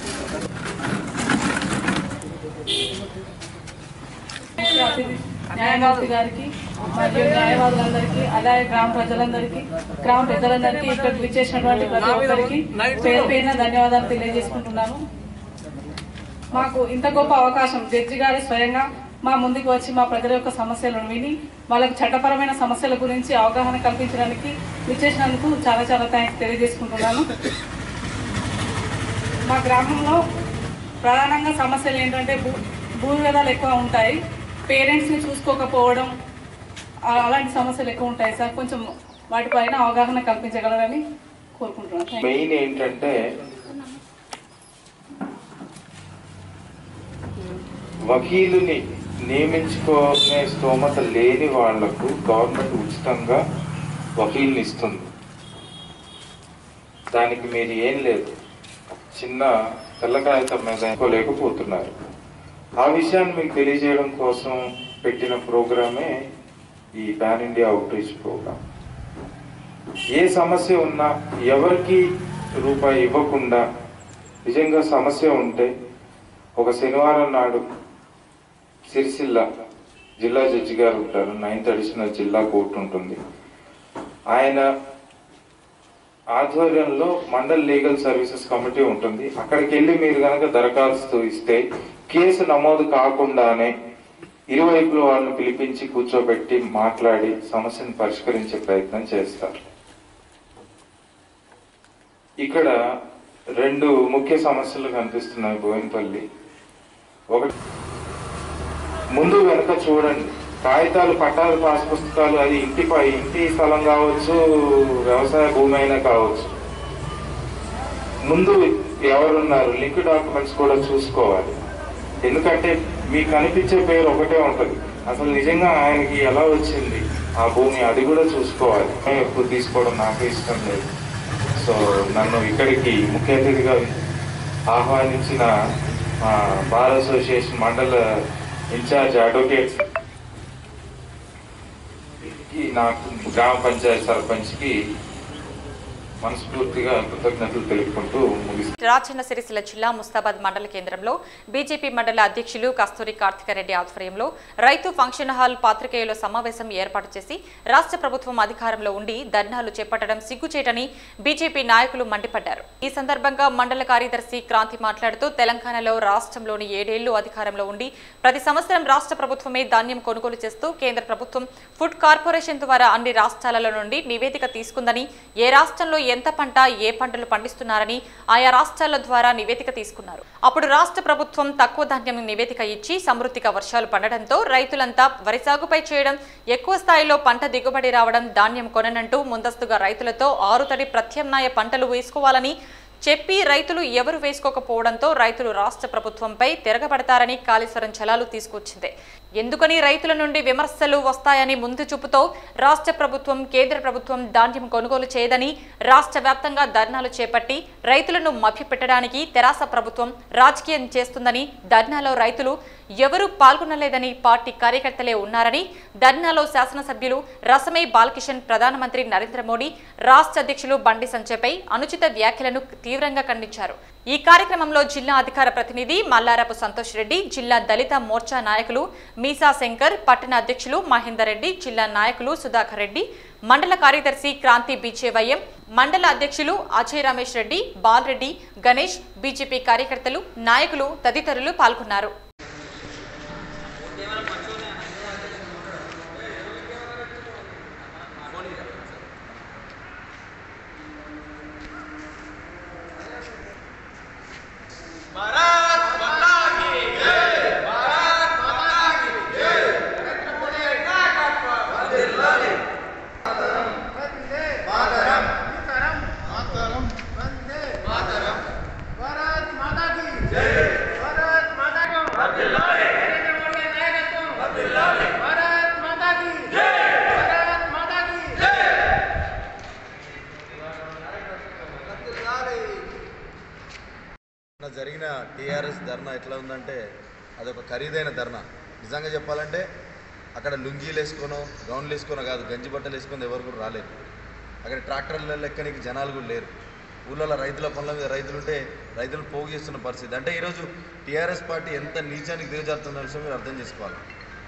న్యాయమూర్తి గారికి మరియు న్యాయవాదులందరికీ అలాగే గ్రామ ప్రజలందరికీ గ్రామ ప్రజలందరికీ ఇక్కడికి విచ్చేసినటువంటి ప్రతి ఒక్కరికి పేరు పేరున ధన్యవాదాలు తెలియజేసుకుంటున్నాను మాకు ఇంత గొప్ప అవకాశం జడ్జి గారు స్వయంగా మా ముందుకు వచ్చి మా ప్రజల యొక్క సమస్యలను విని వాళ్ళకు చట్టపరమైన సమస్యల గురించి అవగాహన కల్పించడానికి విచ్చేసినందుకు చాలా చాలా థ్యాంక్స్ తెలియజేసుకుంటున్నాను మా గ్రామంలో ప్రధానంగా సమస్యలు ఏంటంటే భూ భూ వివాదాలు ఎక్కువ ఉంటాయి పేరెంట్స్ని చూసుకోకపోవడం ఆ- అలాంటి సమస్యలు ఎక్కువ ఉంటాయి సార్ కొంచెం వాటిపైన అవగాహన కల్పించగలరని కోరుకుంటున్నాను Thank you. మెయిన్ ఏంటంటే వకీలుని నియమించుకునే స్తోమత లేని వాళ్లకు గవర్నమెంట్ ఉచితంగా వకీల్ని ఇస్తుంది దానికి మీరు ఏం లేదు చిన్న తెల్ల కాగితం మీద అనుకోలేకపోతున్నారు ఆ విషయాన్ని మీకు తెలియజేయడం కోసం పెట్టిన ప్రోగ్రామే ఈ pan India outreach programme ఏ సమస్య ఉన్నా ఎవరికి రూపాయి ఇవ్వకుండా నిజంగా సమస్య ఉంటే ఒక శనివారం నాడు సిరిసిల్ల జిల్లా జడ్జి గారు ఉంటారు నైన్త్ అడిషనల్ జిల్లా కోర్టు ఉంటుంది ఆయన ఆధ్వర్యంలో మండల్ లీగల్ సర్వీసెస్ కమిటీ ఉంటుంది అక్కడికి వెళ్ళి మీరు కనుక దరఖాస్తు ఇస్తే కేసు నమోదు కాకుండానే ఇరువైపుల వాళ్ళని పిలిపించి కూర్చోబెట్టి మాట్లాడి సమస్యను పరిష్కరించే ప్రయత్నం చేస్తారు ఇక్కడ రెండు ముఖ్య సమస్యలు కనిపిస్తున్నాయి బోయినపల్లి ఒకటి ముందు వెనక చూడండి కాగితాలు పట్టాలు పాస్ పుస్తకాలు అది ఇంటి పై ఇంటి స్థలం కావచ్చు వ్యవసాయ భూమి అయినా కావచ్చు ముందు ఎవరున్నారు లింక్ డాక్యుమెంట్స్ కూడా చూసుకోవాలి ఎందుకంటే మీకు కనిపించే పేరు ఒకటే ఉంటది అసలు నిజంగా ఆయనకి ఎలా వచ్చింది ఆ భూమి అది కూడా చూసుకోవాలి నేను ఎప్పుడు తీసుకోవడం నాకు ఇష్టం లేదు సో నన్ను ఇక్కడికి ముఖ్య అతిథిగా ఆహ్వానించిన ఆ, బార్ అసోసియేషన్ మండల ఇన్ఛార్జ్ అడ్వకేట్స్ కి నాకు గ్రామ పంచాయత్ సర్పంచ్కి మనస్ఫూర్తిగా కృతజ్ఞతలు తెలుపుకుంటూ ముగిస్తాను రాజన్న సిరిసిల్ల జిల్లా ముస్తాబాద్ మండల కేంద్రంలో బీజేపీ మండల అధ్యక్షులు కస్తూరి కార్తికరెడ్డి ఆధ్వర్యంలో రైతు ఫంక్షన్ హాల్ పాత్రికేయుల సమావేశం ఏర్పాటు చేసి రాష్ట్ర ప్రభుత్వం అధికారంలో ఉండి ధర్నాలు చేపట్టడం సిగ్గుచేటని బీజేపీ నాయకులు మండిపడ్డారు ఈ సందర్భంగా మండల కార్యదర్శి క్రాంతి మాట్లాడుతూ తెలంగాణలో రాష్ట్రంలోని ఏడేళ్లు అధికారంలో ఉండి ప్రతి సంవత్సరం రాష్ట్ర ప్రభుత్వమే ధాన్యం కొనుగోలు చేస్తూ కేంద్ర ప్రభుత్వం ఫుడ్ కార్పొరేషన్ ద్వారా అన్ని రాష్ట్రాలలో నుండి నివేదిక తీసుకుందని ఏ రాష్ట్రంలో ఎంత పంట ఏ పంటలు పండిస్తున్నారని ఆయా రాష్ట్రాల ద్వారా నివేదిక తీసుకున్నారు అప్పుడు రాష్ట్ర ప్రభుత్వం తక్కువ ధాన్యం నివేదిక ఇచ్చి సమృద్ధిగా వర్షాలు పడడంతో రైతులంతా వరి సాగుపై చేయడం ఎక్కువ స్థాయిలో పంట దిగుబడి రావడం ధాన్యం కొననంటూ ముందస్తుగా రైతులతో ఆరుతడి ప్రత్యామ్నాయ పంటలు వేసుకోవాలని చెప్పి రైతులు ఎవరు వేసుకోకపోవడంతో రైతులు రాష్ట్ర ప్రభుత్వంపై తిరగబడతారని కాళేశ్వరం చలాలు తీసుకొచ్చింది ఎందుకని రైతుల నుండి విమర్శలు వస్తాయని ముందు చూపుతో రాష్ట్ర ప్రభుత్వం కేంద్ర ప్రభుత్వం ధాన్యం కొనుగోలు చేయదని రాష్ట్ర వ్యాప్తంగా ధర్నాలు చేపట్టి రైతులను మభ్యపెట్టడానికి తెరాస ప్రభుత్వం రాజకీయం చేస్తుందని ధర్నాలో రైతులు ఎవరూ పాల్గొనలేదని పార్టీ కార్యకర్తలే ఉన్నారని ధర్నాలో శాసనసభ్యులు రసమై బాలకిషన్ ప్రధానమంత్రి నరేంద్ర మోడీ రాష్ట్ర అధ్యక్షులు బండి సంజయ్పై అనుచిత వ్యాఖ్యలను తీవ్రంగా ఖండించారు ఈ కార్యక్రమంలో జిల్లా అధికార ప్రతినిధి మల్లారపు సంతోష్ రెడ్డి జిల్లా దళిత మోర్చా నాయకులు మీసా శంకర్ పట్టణ అధ్యక్షులు మహేందర్ రెడ్డి జిల్లా నాయకులు సుధాకర్ రెడ్డి మండల కార్యదర్శి క్రాంతి బీచేవయ్యం మండల అధ్యక్షులు అజయ్ రమేష్ రెడ్డి బాలరెడ్డి గణేష్ బీజేపీ కార్యకర్తలు నాయకులు తదితరులు పాల్గొన్నారు ఉందంటే అదొక ఖరీదైన ధర్నా నిజంగా చెప్పాలంటే అక్కడ లుంగీలు వేసుకోనో గౌన్లు వేసుకోనో కాదు గంజి బట్టలు వేసుకొని ఎవరు కూడా రాలేదు అక్కడ ట్రాక్టర్ల లెక్కనికి జనాలు కూడా లేరు ఊళ్ళలో రైతుల పనుల మీద రైతులు ఉంటే రైతులు పోగు చేస్తున్న పరిస్థితి అంటే ఈరోజు టీఆర్ఎస్ పార్టీ ఎంత నీచానికి దిగజారుతున్న విషయం మీరు అర్థం చేసుకోవాలి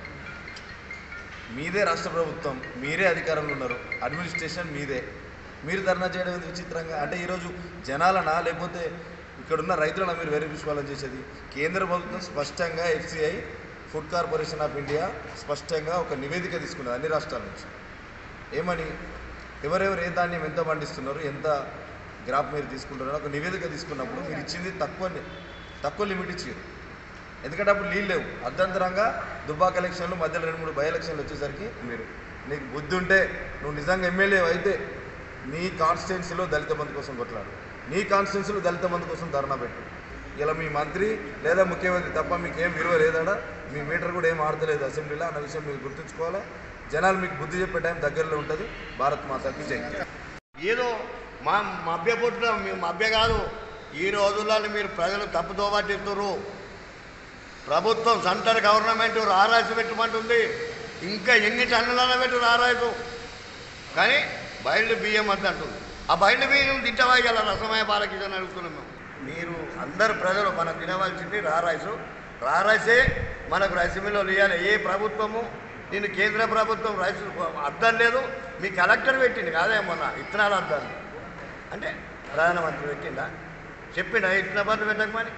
మీదే రాష్ట్ర ప్రభుత్వం మీరే అధికారంలో ఉన్నారు అడ్మినిస్ట్రేషన్ మీదే మీరు ధర్నా చేయడం ఎందుకు విచిత్రంగా అంటే ఈరోజు జనాలనా లేకపోతే ఇక్కడున్న రైతులనా మీరు వెరిఫిసుకోవాలని చేసేది కేంద్ర ప్రభుత్వం స్పష్టంగా FCI food corporation of India స్పష్టంగా ఒక నివేదిక తీసుకున్నది అన్ని రాష్ట్రాల నుంచి ఏమని ఎవరెవరు ఏ ధాన్యం ఎంత పండిస్తున్నారు ఎంత గ్రాఫ్ మీరు తీసుకుంటున్నారు ఒక నివేదిక తీసుకున్నప్పుడు మీరు ఇచ్చింది తక్కువ తక్కువ లిమిట్ ఇచ్చారు ఎందుకంటే అప్పుడు నీళ్ళు లేవు అర్ధంతరంగా దుబ్బాక ఎలక్షన్లు మధ్యలో రెండు మూడు బై ఎలక్షన్లు వచ్చేసరికి మీరు నీకు బుద్ధి ఉంటే నువ్వు నిజంగా ఎమ్మెల్యే అయితే నీ కాన్స్టిట్యున్సీలో దళిత బంధు కోసం కొట్లాడు నీ కాన్స్టిట్యున్సీలో దళిత బంధు కోసం ధర్నా పెట్టు ఇలా మీ మంత్రి లేదా ముఖ్యమంత్రి తప్ప మీకు ఏం విలువ లేదడా మీ మీటర్ కూడా ఏం ఆడతలేదు అసెంబ్లీలో అన్న విషయం మీరు గుర్తుంచుకోవాలా జనాలు మీకు బుద్ధి చెప్పే టైం దగ్గరలో ఉంటుంది భారత్ మాతాకి జై ఏదో మా మభ్య పుట్టిన మీ మభ్య కాదు ఈ రోజుల్లో మీరు ప్రజలు తప్పుదో పట్టిస్తున్నారు ప్రభుత్వం సెంటర్ గవర్నమెంట్ రారాసి పెట్టమంటుంది ఇంకా ఎన్ని టన్నులన పెట్టు రారాసు కానీ బయలు బియ్యం వద్ద అంటుంది ఆ బయలు బియ్యం తింటవా గల రసమయ బాలకిజన్ అడుగుతున్నాం మేము మీరు అందరు ప్రజలు మనం తినవలసింది రారాయిసు రారాయిసే మనకు రైస్ మిల్లు ఇవ్వాలి ఏ ప్రభుత్వము నేను కేంద్ర ప్రభుత్వం రైస్ అర్థం లేదు మీ కలెక్టర్ పెట్టింది కాదే మొన్న ఇత్తనాలు అర్థం అంటే ప్రధానమంత్రి పెట్టిందా చెప్పిండా ఇత్తన బదులు పెట్టకమని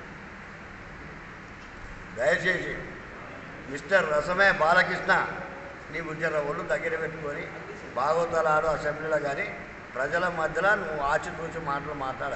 దయచేసి మిస్టర్ రసమే బాలకృష్ణ నీ ఉద్యోగ ఒళ్ళు దగ్గర పెట్టుకొని భాగవతాలు ఆడు అసెంబ్లీలో కానీ ప్రజల మధ్యలో నువ్వు ఆచితూచి మాటలు మాట్లాడ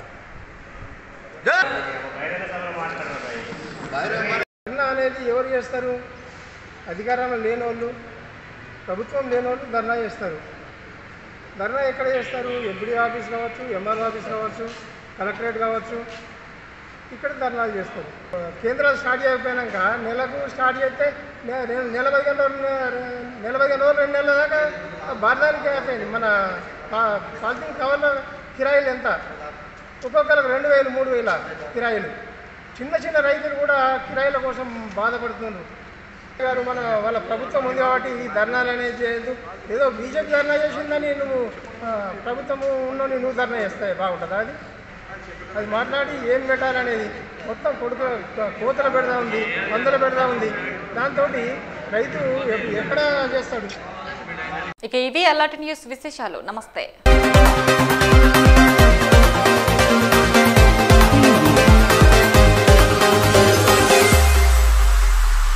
ధర్నా అనేది ఎవరు చేస్తారు అధికారంలో లేని వాళ్ళు ప్రభుత్వం లేని వాళ్ళు ధర్నా చేస్తారు ధర్నా ఎక్కడ చేస్తారు ఎంపీడీ ఆఫీస్ కావచ్చు ఎంఆర్ఓ ఆఫీస్ కావచ్చు కలెక్టరేట్ కావచ్చు ఇక్కడ ధర్నాలు చేస్తారు కేంద్రాలు స్టార్ట్ చేయకపోయినాక నెలకు స్టార్ట్ చేస్తే నె- నె- నెల పదిహేను రోజులు నె- నెల పదిహేను రోజులు రెండు నెలల దాకా భారతానికి అయిపోయింది మన పా- పాలిథిన్ కవర్ల కిరాయిలు ఎంత ఒక్కొక్కరికి రెండు వేలు మూడు వేల కిరాయిలు చిన్న చిన్న రైతులు కూడా కిరాయిల కోసం బాధపడుతున్నారు గారు మన వాళ్ళ ప్రభుత్వం ఉంది కాబట్టి ఈ ధర్నాలు అనేది చేయదు ఏదో బీజేపీ ధర్నా చేసిందని నువ్వు ఆ, ప్రభుత్వము ఉన్నోని నువ్వు ధర్నా చేస్తాయి బాగుంటుందా అది అది మాట్లాడి ఏం పెట్టాలనేది మొత్తం కొడుకు కోతలు పెడతా ఉంది మందులు పెడతా ఉంది దాంతో రైతు ఎ- ఎక్కడ చేస్తాడు ఇక ఇవి అలర్ట్ న్యూస్ విశేషాలు నమస్తే